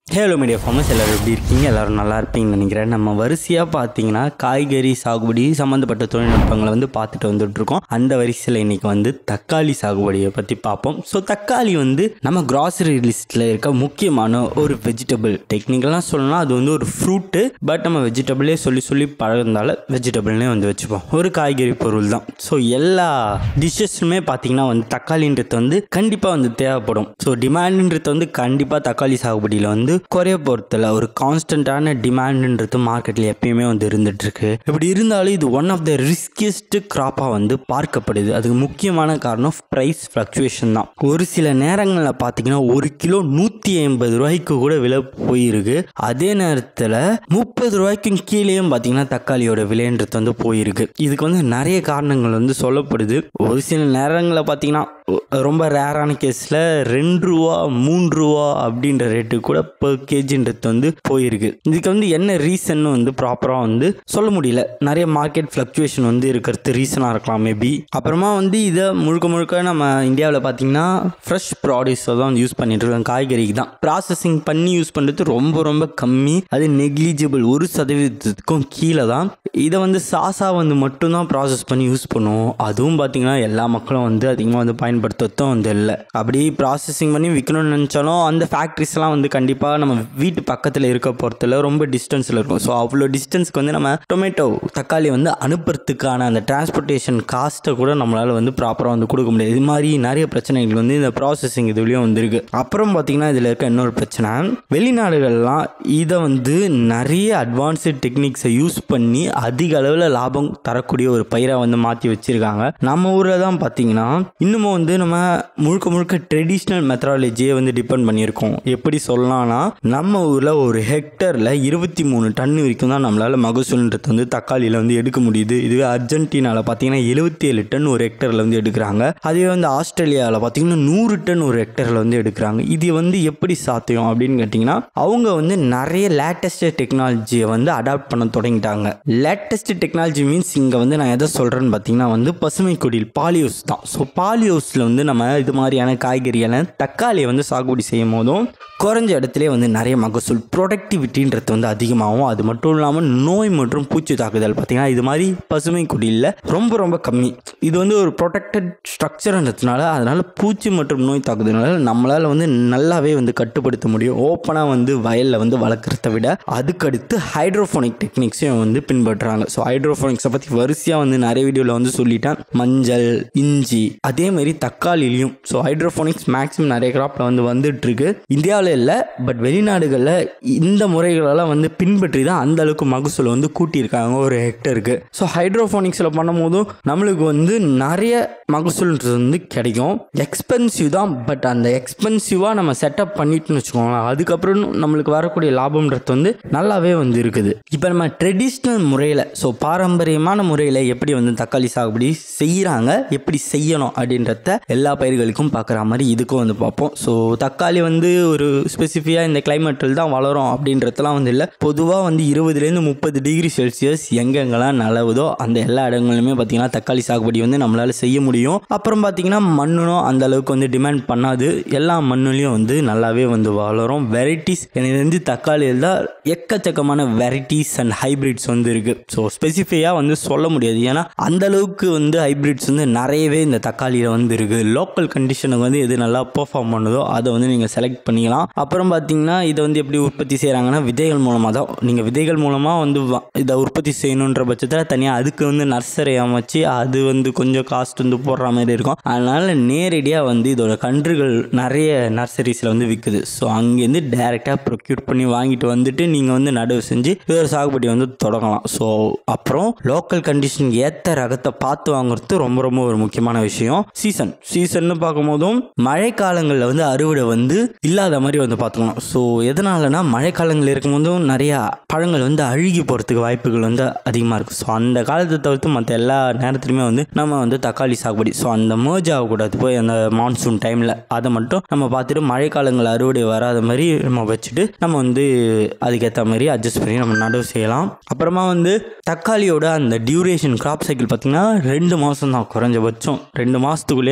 hello media ஃபார்மஸ் எல்லோரும் எப்படி இருக்கீங்க எல்லோரும் நல்லா இருப்பீங்கன்னு நினைக்கிறேன் நம்ம வரிசையாக பார்த்தீங்கன்னா காய்கறி சாகுபடி சம்மந்தப்பட்ட தொழில்நுட்பங்களை வந்து பார்த்துட்டு வந்துட்டுருக்கோம் அந்த வரிசையில் இன்றைக்கி வந்து தக்காளி சாகுபடியை பற்றி பார்ப்போம் ஸோ தக்காளி வந்து நம்ம கிராசரி லிஸ்ட்டில் இருக்க முக்கியமான ஒரு வெஜிடபிள் டெக்னிக்கலாக சொல்லணும்னா அது வந்து ஒரு ஃப்ரூட்டு பட் நம்ம வெஜிடபிளே சொல்லி சொல்லி பழகிறதால வெஜிடபிள்னே வந்து வச்சுப்போம் ஒரு காய்கறி பொருள் தான் ஸோ எல்லா டிஷ்ஷஸுமே பார்த்தீங்கன்னா வந்து தக்காளின்றது வந்து கண்டிப்பாக வந்து தேவைப்படும் ஸோ டிமாண்டுன்றது வந்து கண்டிப்பாக தக்காளி சாகுபடியில் வந்து குறைய போகிறதில்ல ஒரு கான்ஸ்டண்ட்டான டிமாண்டுன்றது மார்க்கெட்டில் எப்பயுமே வந்து இருந்துட்டு இருக்கு இப்படி இருந்தாலும் இது ஒன் ஆஃப் த ரிஸ்கியஸ்ட் கிராப்பாக வந்து பார்க்கப்படுது அதுக்கு முக்கியமான காரணம் ப்ரைஸ் ஃப்ளக்சுவேஷன் தான் ஒரு சில நேரங்களில் பார்த்தீங்கன்னா ஒரு கிலோ நூற்றி ஐம்பது ரூபாய்க்கு கூட விலை போயிருக்கு அதே நேரத்தில் முப்பது ரூபாய்க்கும் கீழேயும் பார்த்தீங்கன்னா தக்காளியோட விலைன்றது வந்து போயிருக்கு இதுக்கு வந்து நிறைய காரணங்கள் வந்து சொல்லப்படுது ஒரு சில நேரங்களில் பார்த்தீங்கன்னா ரொம்ப ரேரான கேஸில் ரெண்டு ரூபா மூன்று ரூபா அப்படின்ற ரேட்டு கூட per கேஜின்றது வந்து போயிருக்கு இதுக்கு வந்து என்ன ரீசன் வந்து ப்ராப்பராக வந்து சொல்ல முடியல நிறைய மார்க்கெட் ஃப்ளக்சுவேஷன் வந்து இருக்கிறது ரீசனாக இருக்கலாம் மேபி அப்புறமா வந்து இதை முழுக்க முழுக்க நம்ம இந்தியாவில் பார்த்தீங்கன்னா ஃப்ரெஷ் ப்ராடியூஸை தான் யூஸ் பண்ணிட்டு இருக்கோம் காய்கறிக்கு தான் ப்ராசஸிங் பண்ணி யூஸ் பண்ணுறது ரொம்ப ரொம்ப கம்மி அது நெக்லிஜிபிள் ஒரு சதவீதத்துக்கும் கீழே தான் இதை வந்து சாசா வந்து மட்டும்தான் ப்ராசஸ் பண்ணி யூஸ் பண்ணுவோம் அதுவும் பார்த்தீங்கன்னா எல்லா மக்களும் வந்து அதிகமாக வந்து பயன்படுத்துறதும் வந்து இல்லை அப்படி ப்ராசஸிங் பண்ணி விற்கணும்னு நினச்சாலும் அந்த ஃபேக்ட்ரிஸ்லாம் வந்து கண்டிப்பாக நம்ம வீட்டு பக்கத்தில் இருக்க போகிறதுல ரொம்ப டிஸ்டன்ஸில் இருக்கும் ஸோ அவ்வளோ டிஸ்டன்ஸ்க்கு வந்து நம்ம டொமேட்டோ தக்காளி வந்து அனுப்புறதுக்கான அந்த டிரான்ஸ்போர்ட்டேஷன் காஸ்ட்டை கூட நம்மளால் வந்து ப்ராப்பராக வந்து கொடுக்க முடியாது இது மாதிரி நிறைய பிரச்சனைகள் வந்து இந்த ப்ராசஸிங் இதுலேயும் வந்துருக்கு அப்புறம் பார்த்தீங்கன்னா இதில் இருக்க இன்னொரு பிரச்சனை வெளிநாடுகள்லாம் இதை வந்து நிறைய அட்வான்ஸ்டு டெக்னிக்ஸை யூஸ் பண்ணி அதிக அளவில் லாபம் தரக்கூடிய ஒரு பயிரை வந்து மாற்றி வச்சுருக்காங்க நம்ம ஊரில் தான் பார்த்தீங்கன்னா இன்னமும் வந்து நம்ம முழுக்க முழுக்க ட்ரெடிஷ்னல் மெத்தடாலஜியை வந்து டிபெண்ட் பண்ணியிருக்கோம் எப்படி சொல்லலாம்னா நம்ம ஊரில் ஒரு ஹெக்டரில் இருபத்தி மூணு டன் வரைக்கும் தான் நம்மளால் மகசூல்ன்றது வந்து தக்காளியில் வந்து எடுக்க முடியுது இதுவே அர்ஜென்டினாவில் பார்த்தீங்கன்னா எழுபத்தி ஏழு டன் ஒரு ஹெக்டரில் வந்து எடுக்கிறாங்க அதே வந்து ஆஸ்திரேலியாவில் பார்த்தீங்கன்னா நூறு டன் ஒரு ஹெக்டரில் வந்து எடுக்கிறாங்க இது வந்து எப்படி சாத்தியம் அப்படின்னு கேட்டிங்கன்னா அவங்க வந்து நிறைய லேட்டஸ்ட் டெக்னாலஜியை வந்து அடாப்ட் பண்ண தொடங்கிட்டாங்க லேட்டஸ்ட் டெக்னாலஜி மீன்ஸ் இங்கே வந்து நான் எதை சொல்கிறேன்னு பார்த்தீங்கன்னா வந்து பசுமை குடில் பாலியோஸ் தான் ஸோ பாலியோஸில் வந்து நம்ம இது மாதிரியான காய்கறியான தக்காளியை வந்து சாகுபடி செய்யும் போதும் குறைஞ்ச இடத்துல வந்து நிறைய மகசூல் ப்ரொடக்டிவிட்டின்றது வந்து அதிகமாகும் அது மட்டும் இல்லாமல் நோய் மற்றும் பூச்சி தாக்குதல் பார்த்திங்கன்னா இது மாதிரி பசுமை குடியில் ரொம்ப ரொம்ப கம்மி இது வந்து ஒரு ப்ரொடெக்டட் ஸ்ட்ரக்சர்ன்றதுனால அதனால் பூச்சி மற்றும் நோய் தாக்குதல்னால நம்மளால் வந்து நல்லாவே வந்து கட்டுப்படுத்த முடியும் ஓப்பனாக வந்து வயலில் வந்து வளர்க்குறத விட அதுக்கடுத்து ஹைட்ரோஃபோனிக் டெக்னிக்ஸையும் வந்து பின்பற்றுறாங்க ஸோ ஹைட்ரோஃபோனிக்ஸை பற்றி வரிசையாக வந்து நிறைய வீடியோவில் வந்து சொல்லிட்டேன் மஞ்சள் இஞ்சி அதே மாதிரி தக்காளிலையும் ஸோ ஹைட்ரோஃபோனிக்ஸ் மேக்ஸிமம் நிறைய கிராப்பில் வந்து வந்துட்டு இருக்கு இந்தியாவில் இல்லை பட் வெளிநாடுகளில் இந்த முறைகளெல்லாம் வந்து பின்பற்றி தான் அந்த அளவுக்கு மகசூல் வந்து கூட்டியிருக்காங்க ஒரு ஹெக்டருக்கு ஸோ ஹைட்ரோஃபோனிக்ஸில் பண்ணும்போதும் நம்மளுக்கு வந்து நிறைய மகசூல்ன்றது வந்து கிடைக்கும் எக்ஸ்பென்சிவ் தான் பட் அந்த எக்ஸ்பென்சிவாக நம்ம செட்டப் பண்ணிட்டுன்னு வச்சுக்கோங்களேன் அதுக்கப்புறம் நம்மளுக்கு வரக்கூடிய லாபம்ன்றது வந்து நல்லாவே வந்து இருக்குது இப்போ நம்ம ட்ரெடிஷ்னல் முறையில் ஸோ பாரம்பரியமான முறையில் எப்படி வந்து தக்காளி சாகுபடி செய்கிறாங்க எப்படி செய்யணும் அப்படின்றத எல்லா பயிர்களுக்கும் பார்க்குற மாதிரி இதுக்கும் வந்து பார்ப்போம் ஸோ தக்காளி வந்து ஒரு ஸ்பெசிஃபிக்காக இந்த கிளைமேட்டில் தான் வளரும் அப்படின்றதெல்லாம் வந்து இல்லை பொதுவாக வந்து இருபதுலேருந்து முப்பது டிகிரி செல்சியஸ் எங்கெங்கெல்லாம் நிலவுதோ அந்த எல்லா இடங்களிலுமே பார்த்தீங்கன்னா தக்காளி சாகுபடி வந்து நம்மளால் செய்ய முடியும் அப்புறம் பார்த்தீங்கன்னா மண்ணும் அந்த அளவுக்கு வந்து டிமாண்ட் பண்ணாது எல்லா மண்ணுலேயும் வந்து நல்லாவே வந்து வளரும் வெரைட்டிஸ் எனக்கு வந்து தக்காளியில் தான் எக்கச்சக்கமான வெரைட்டிஸ் அண்ட் ஹைபிரிட்ஸ் வந்து இருக்குது ஸோ ஸ்பெசிஃபையாக வந்து சொல்ல முடியாது ஏன்னா அந்த அளவுக்கு வந்து ஹைபிரிட்ஸ் வந்து நிறையவே இந்த தக்காளியில் வந்து இருக்குது லோக்கல் கண்டிஷனுக்கு வந்து எது நல்லா பெர்ஃபார்ம் பண்ணுதோ அதை வந்து நீங்கள் செலக்ட் பண்ணிக்கலாம் அப்புறம் பார்த்தீங்கன்னா இதை வந்து எப்படி உற்பத்தி செய்கிறாங்கன்னா விதைகள் மூலமாக தான் நீங்கள் விதைகள் மூலமாக வந்து வ- இதை உற்பத்தி செய்யணுன்ற பட்சத்தில் தனியாக அதுக்கு வந்து நர்சரி அமைச்சு அது வந்து கொஞ்சம் காஸ்ட் வந்து போடுற மாதிரி இருக்கும் அதனால் நேரடியாக வந்து இதோட கன்றுகள் நிறைய நர்சரிஸில் வந்து விற்குது ஸோ அங்கேருந்து டைரெக்டாக ப்ரொக்யூர் பண்ணி வாங்கிட்டு வந்துட்டு நீங்கள் வந்து நடவு செஞ்சு இதோட சாகுபடி வந்து தொடங்கலாம் ஸோ அப்புறம் லோக்கல் கண்டிஷன் ஏற்ற ரகத்தை பார்த்து வாங்குறது ரொம்ப ரொம்ப ஒரு முக்கியமான விஷயம் சீசன் சீசன்னு பார்க்கும்போதும் மழை காலங்களில் வந்து அறுவடை வந்து இல்லாத மாதிரி வந்து பார்த்துக்கலாம் ஸோ எதனாலனா மழை காலங்கள் இருக்கும்போதும் நிறையா பழங்கள் வந்து அழுகி போகிறதுக்கு வாய்ப்புகள் வந்து அதிகமாக இருக்குது ஸோ அந்த காலத்தை தவிர்த்து மற்ற எல்லா நேரத்துலையுமே வந்து நம்ம வந்து தக்காளி சாகுபடி ஸோ அந்த merge ஆகக்கூடாது போய் அந்த மான்சூன் டைமில் அதை மட்டும் நம்ம பார்த்துட்டு மழை காலங்கள் அறுவடை வராத மாதிரி நம்ம வச்சுட்டு நம்ம வந்து அதுக்கேற்ற மாதிரி அட்ஜஸ்ட் பண்ணி நம்ம நடவு செய்யலாம் அப்புறமா வந்து தக்காளியோட அந்த டியூரேஷன் கிராப் சைக்கிள் பார்த்திங்கன்னா ரெண்டு மாதம் தான் குறைஞ்சபட்சம் ரெண்டு மாதத்துக்குள்ளேயே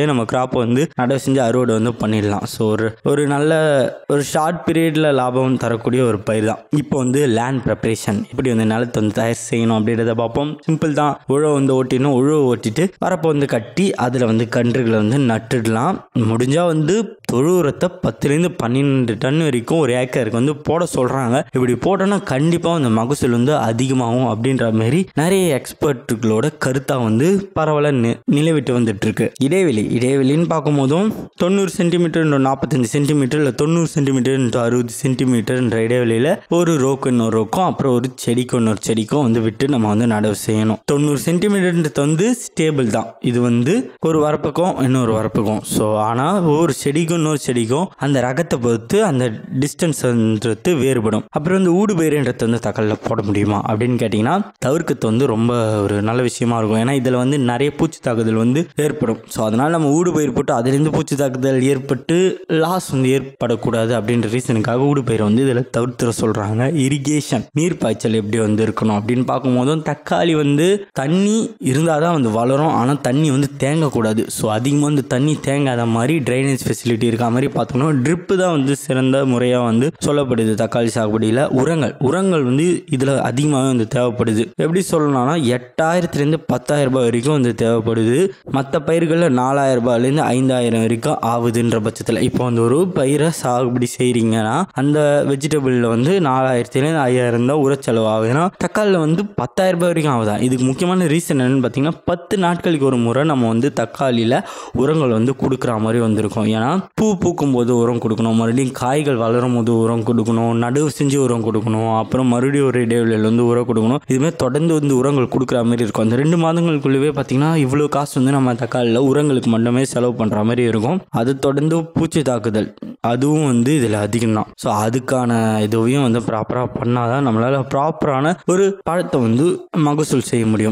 நம்ம கிராப்பை வந்து நடவு செஞ்சு அறுவடை வந்து பண்ணிடலாம் ஸோ ஒரு ஒரு நல்ல ஒரு ஷார்ட் பீரியடில் லாபம் தரக்கூடிய ஒரு பயிர் தான் இப்போ வந்து லேண்ட் ப்ரிப்பரேஷன் இப்படி வந்து நிலத்தை வந்து தயார் செய்யணும் அப்படின்றத பார்ப்போம் சிம்பிள் தான் உழவு வந்து ஓட்டிடணும் உழவு ஓட்டிட்டு வரப்போ வந்து கட்டி அதில் வந்து கன்றுகளை வந்து நட்டுடலாம் முடிஞ்சால் வந்து தொழு உரத்தை பத்துலேருந்து பன்னெண்டு டன் வரைக்கும் ஒரு ஏக்கருக்கு வந்து போட சொல்கிறாங்க இப்படி போட்டோன்னா கண்டிப்பாக அந்த மகசூல் வந்து அதிகமாகும் அப்படின்ற மாதிரி நிறைய எக்ஸ்பர்ட்டுகளோட கருத்தாக வந்து பரவாயில்ல நி நிலவிட்டு வந்துட்டு இருக்கு இடைவெளி இடைவெளின்னு பார்க்கும்போதும் தொண்ணூறு சென்டிமீட்டர் நாற்பத்தஞ்சு சென்டிமீட்டர் இல்லை தொண்ணூறு சென்டிமீட்டர் அறுபது சென்டிமீட்டர்ன்ற இடைவெளியில் ஒரு ரோக்கு இன்னொரு ரோக்கும் அப்புறம் ஒரு செடிக்கு இன்னொரு செடிக்கும் வந்து விட்டு நம்ம வந்து நடவு செய்யணும் தொண்ணூறு சென்டிமீட்டர்ன்றது வந்து ஸ்டேபிள் தான் இது வந்து ஒரு வரப்புக்கும் இன்னொரு வரப்புக்கும் ஸோ ஆனால் ஒவ்வொரு செடிக்கும் இன்னொரு செடிக்கும் அந்த ரகத்தை பொறுத்து அந்த டிஸ்டன்ஸ்ன்றது வேறுபடும் அப்புறம் வந்து ஊடுபயிர்ன்றது வந்து தக்கலில் போட முடியுமா அப்படின்னு கேட்டிங்கன்னா தவிர்க்கிறது வந்து ரொம்ப ஒரு நல்ல விஷயமா இருக்கும் ஏன்னா இதில் வந்து நிறைய பூச்சி தாக்குதல் வந்து ஏற்படும் ஸோ அதனால் நம்ம ஊடுபயிர் போட்டு அதுலேருந்து பூச்சி தாக்குதல் ஏற்பட்டு லாஸ் வந்து ஏற்படக்கூடாது அப்படின்ற ரீசனுக்காக ஊடுபயிரை வந்து இதில் தவிர்த்துற சொல்கிறாங்க இரிகேஷன் நீர் பாய்ச்சல் எப்படி வந்து இருக்கணும் அப்படின்னு பார்க்கும்போதும் தக்காளி வந்து தண்ணி இருந்தால் தான் வந்து வளரும் ஆனால் தண்ணி வந்து தேங்கக்கூடாது ஸோ அதிகமாக வந்து தண்ணி தேங்காத மாதிரி ட்ரைனேஜ் ஃபெசிலிட்டி இருக்க மாதிரி பார்த்துக்கணும் ட்ரிப்பு தான் வந்து சிறந்த முறையாக வந்து சொல்லப்படுது தக்காளி சாகுபடியில் உரங்கள் உரங்கள் வந்து இதில் அதிகமாகவே வந்து தேவைப்படுது எப்படி சொல்லணும்னா எட்டாயிரத்துலேருந்து பத்தாயிரம் ரூபாய் வரைக்கும் வந்து தேவைப்படுது மற்ற பயிர்களில் நாலாயிரம் ரூபாயிலேருந்து ஐந்தாயிரம் வரைக்கும் ஆகுதுன்ற பட்சத்தில் இப்போ வந்து ஒரு பயிரை சாகுபடி செய்கிறீங்கன்னா அந்த வெஜிடபிளில் வந்து நாலாயிரத்துலேருந்து ஐயாயிரம் தான் உரச்செலவு ஆகுதுன்னா தக்காளியில் வந்து பத்தாயிரம் ரூபாய் வரைக்கும் ஆகுதா இதுக்கு முக்கியமான ரீசன் என்னன்னு பார்த்தீங்கன்னா பத்து நாட்களுக்கு ஒரு முறை நம்ம வந்து தக்காளியில் உரங்கள் வந்து கொடுக்குற மாதிரி வந்திருக்கும் ஏன்னா பூ பூக்கும் போது உரம் கொடுக்கணும் மறுபடியும் காய்கள் வளரும் போது உரம் கொடுக்கணும் நடுவு செஞ்சு உரம் கொடுக்கணும் அப்புறம் மறுபடியும் ஒரு இடைவெளியில் வந்து உரம் கொடுக்கணும் இதுமாதிரி தொடர்ந்து வந்து உரங்கள் கொடுக்குற மாதிரி இருக்கும் அந்த ரெண்டு மாதங்களுக்குள்ளவே பார்த்தீங்கன்னா இவ்வளோ காசு வந்து நம்ம தக்காளியில் உரங்களுக்கு மட்டுமே செலவு பண்ணுற மாதிரி இருக்கும் அது தொடர்ந்து பூச்சி தாக்குதல் அதுவும் வந்து இதில் அதிகம் தான் ஸோ அதுக்கான இதுவையும் வந்து ப்ராப்பராக பண்ணால் தான் நம்மளால் ப்ராப்பரான ஒரு பழத்தை வந்து மகசூல் செய்ய முடியும்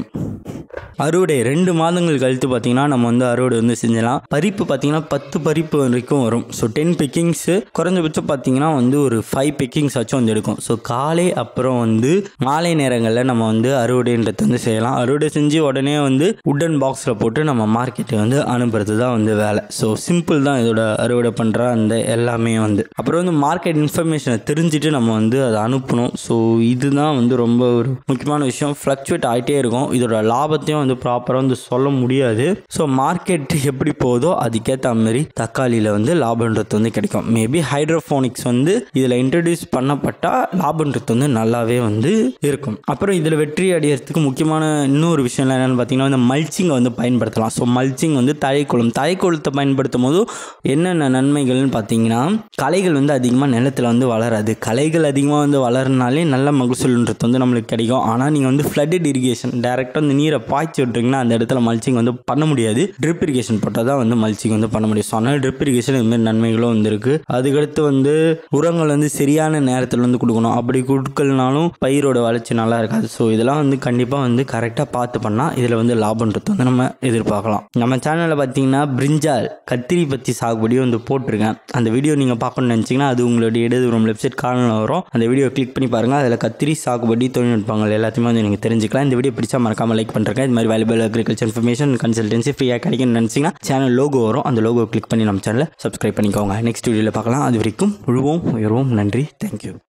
அறுவடை ரெண்டு மாதங்கள் கழித்து பார்த்தீங்கன்னா நம்ம வந்து அறுவடை வந்து செஞ்சலாம் பறிப்பு பார்த்தீங்கன்னா பத்து பறிப்பு வரைக்கும் வரும் ஸோ டென் பிக்கிங்ஸு குறைஞ்சபட்சம் பார்த்தீங்கன்னா வந்து ஒரு ஃபைவ் பிக்கிங்ஸ் ஆச்சும் வந்து எடுக்கும் ஸோ காலை அப்புறம் வந்து மாலை நேரங்களில் நம்ம வந்து அறுவடைன்றது வந்து செய்யலாம் அறுவடை செஞ்சு உடனே வந்து உட்டன் பாக்ஸில் போட்டு நம்ம மார்க்கெட்டை வந்து அனுப்புறது தான் வந்து வேலை ஸோ சிம்பிள் தான் இதோட அறுவடை பண்ணுற அந்த எல்லாமே வந்து அப்புறம் வந்து மார்க்கெட் இன்ஃபர்மேஷனை தெரிஞ்சுட்டு நம்ம வந்து அதை அனுப்பணும் ஸோ இதுதான் வந்து ரொம்ப ஒரு முக்கியமான விஷயம் ஃப்ளக்சுவேட் ஆகிட்டே இருக்கும் இதோட லாபத்தையும் வந்து ப்ராப்பராக வந்து சொல்ல முடியாது ஸோ மார்க்கெட் எப்படி போகுதோ அதுக்கேற்ற மாதிரி தக்காளியில் வந்து லாபன்றது வந்து கிடைக்கும் மேபி ஹைட்ரோஃபோனிக்ஸ் வந்து இதில் இன்ட்ரடியூஸ் பண்ணப்பட்டால் லாபன்றது வந்து நல்லாவே வந்து இருக்கும் அப்புறம் இதில் வெற்றி அடையிறதுக்கு முக்கியமான இன்னொரு விஷயம் என்னென்னு பார்த்தீங்கன்னா இந்த மல்ச்சிங்கை வந்து பயன்படுத்தலாம் ஸோ மல்ச்சிங் வந்து தழைக்குளம் தழைக்குளத்தை பயன்படுத்தும் போது என்னென்ன நன்மைகள்னு பார்த்தீங்கன்னா களைகள் வந்து அதிகமாக நிலத்தில் வந்து வளராது களைகள் அதிகமாக வந்து வளர்னாலே நல்ல மகசூல்ன்றது வந்து நம்மளுக்கு கிடைக்கும் ஆனால் நீங்கள் வந்து ஃப்ளட்டட் இரிகேஷன் டேரெக்டாக அந்த நீரை பாய்ச்சி விட்றீங்கன்னா அந்த இடத்துல மல்ச்சிங் வந்து பண்ண முடியாது ட்ரிப் இரிகேஷன் போட்டால் தான் வந்து மல்ச்சிங் வந்து பண்ண முடியும் ஸோ அதனால் ட்ரிப் இரிகேஷன் இதுமாரி நன்மைகளும் வந்து இருக்குது அதுக்கடுத்து வந்து உரங்கள் வந்து சரியான நேரத்தில் வந்து கொடுக்கணும் அப்படி கொடுக்கலனாலும் பயிரோட வளர்ச்சி நல்லா இருக்காது ஸோ இதெல்லாம் வந்து கண்டிப்பாக வந்து கரெக்டாக பார்த்து பண்ணால் இதில் வந்து லாபன்றது வந்து நம்ம எதிர்பார்க்கலாம் நம்ம சேனலில் பார்த்தீங்கன்னா பிரிஞ்சால் கத்திரி பற்றி சாகுபடியும் வந்து போட்டிருக்கேன் அந்த வீடியோ நீங்கள் பார்க்கணும்னு நினச்சிங்கன்னா அது உங்களுடைய இடதுபுறம் வெப்சைட் காரணம் வரும் அந்த வீடியோ கிளிக் பண்ணி பாருங்கள் அதில் கத்திரி சாகுபடி தொழில்நுட்பங்கள் எல்லாத்தையுமே வந்து நீங்கள் தெரிஞ்சுக்கலாம் இந்த வீடியோ பிடிச்சா மறக்காமல் லைக் பண்ணுறேன் இது மாதிரி வேல்யூபிள் அக்ரிகல்ச்சர் இன்ஃபர்மேஷன் கன்சல்டன்சி ஃப்ரீயாக கிடைக்கும்னு நினச்சிங்கன்னா சேனல் லோகோ வரும் அந்த லோகோ கிளிக் பண்ணி நம்ம சேனலை சப்ஸ்கிரைப் பண்ணிக்கோங்க நெக்ஸ்ட் வீடியோவில் பார்க்கலாம் அது வரைக்கும் உழுவோம் உயர்வோம் நன்றி தேங்க்யூ